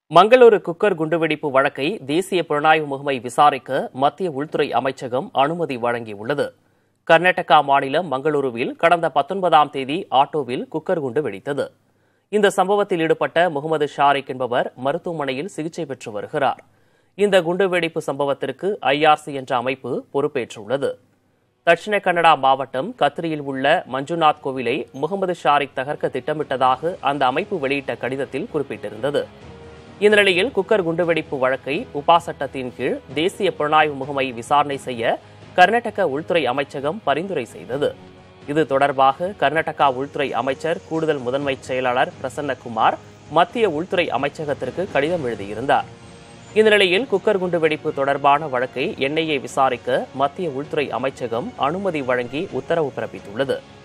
Mangaluru cooker குண்டுவெடிப்பு வழக்கை தேசிய புலனாய்வு முகமை விசாரிக்க மத்திய உள்துறை அமைச்சகம் அனுமதி வழங்கியுள்ளது கர்நாடகா மாநிலம் மங்களூருவில் கடந்த பத்தொன்பதாம் தேதி ஆட்டோவில் குக்கர் குண்டு வெடித்தது இந்த சம்பவத்தில் ஈடுபட்ட முகமது ஷாரிக் என்பவர் மருத்துவமனையில் சிகிச்சை பெற்று வருகிறார் இந்த குண்டுவெடிப்பு சம்பவத்திற்கு ஐஆர்சி என்ற அமைப்பு பொறுப்பேற்றுள்ளது தட்சிண கன்னடா மாவட்டம் கத்ரியில் உள்ள மஞ்சுநாத் கோவிலை முகமது ஷாரிக் தகர்க்க திட்டமிட்டதாக அந்த அமைப்பு வெளியிட்ட கடிதத்தில் குறிப்பிட்டிருந்தது இந்த நிலையில் குக்கர் குண்டுவெடிப்பு வழக்கை உபா சட்டத்தின் கீழ் தேசிய புலனாய்வு முகமை விசாரணை செய்ய கர்நாடக உள்துறை அமைச்சகம் பரிந்துரை செய்தது இது தொடர்பாக கர்நாடகா உள்துறை அமைச்சர் கூடுதல் முதன்மை செயலாளர் பிரசன்னகுமார் மத்திய உள்துறை அமைச்சகத்திற்கு கடிதம் எழுதியிருந்தார் இந்த நிலையில் குக்கர் குண்டு வெடிப்பு தொடர்பான வழக்கை என்ஐஏ விசாரிக்க மத்திய உள்துறை அமைச்சகம் அனுமதி வழங்கி உத்தரவு பிறப்பித்துள்ளது